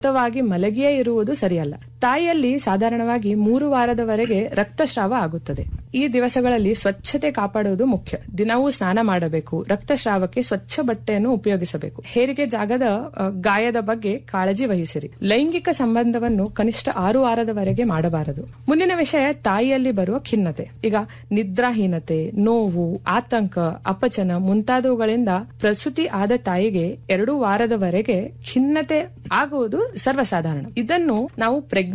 ಮುಕ್ತವಾಗಿ ಮಲಗಿಯೇ ಇರುವುದು ಸರಿಯಲ್ಲ ತಾಯಿಯಲ್ಲಿ ಸಾಧಾರಣವಾಗಿ ಮೂರು ವಾರದವರೆಗೆ ರಕ್ತಸ್ರಾವ ಆಗುತ್ತದೆ ಈ ದಿವಸಗಳಲ್ಲಿ ಸ್ವಚ್ಛತೆ ಕಾಪಾಡುವುದು ಮುಖ್ಯ ದಿನವೂ ಸ್ನಾನ ಮಾಡಬೇಕು ರಕ್ತಸ್ರಾವಕ್ಕೆ ಸ್ವಚ್ಛ ಬಟ್ಟೆಯನ್ನು ಉಪಯೋಗಿಸಬೇಕು ಹೇರಿಗೆ ಜಾಗದ ಅ, ಗಾಯದ ಬಗ್ಗೆ ಕಾಳಜಿ ವಹಿಸಿರಿ ಲೈಂಗಿಕ ಸಂಬಂಧವನ್ನು ಕನಿಷ್ಠ ಆರು ವಾರದವರೆಗೆ ಮಾಡಬಾರದು ಮುಂದಿನ ವಿಷಯ ತಾಯಿಯಲ್ಲಿ ಬರುವ ಖಿನ್ನತೆ ಈಗ ನಿದ್ರಾಹೀನತೆ ನೋವು ಆತಂಕ ಅಪಚನ ಮುಂತಾದವುಗಳಿಂದ ಪ್ರಸೂತಿ ಆದ ತಾಯಿಗೆ ಎರಡು ವಾರದವರೆಗೆ ಖಿನ್ನತೆ ಆಗುವುದು ಸರ್ವಸಾಧಾರಣ ಇದನ್ನು ನಾವು ಪ್ರೆಗ್ನೆನ್ಸಿ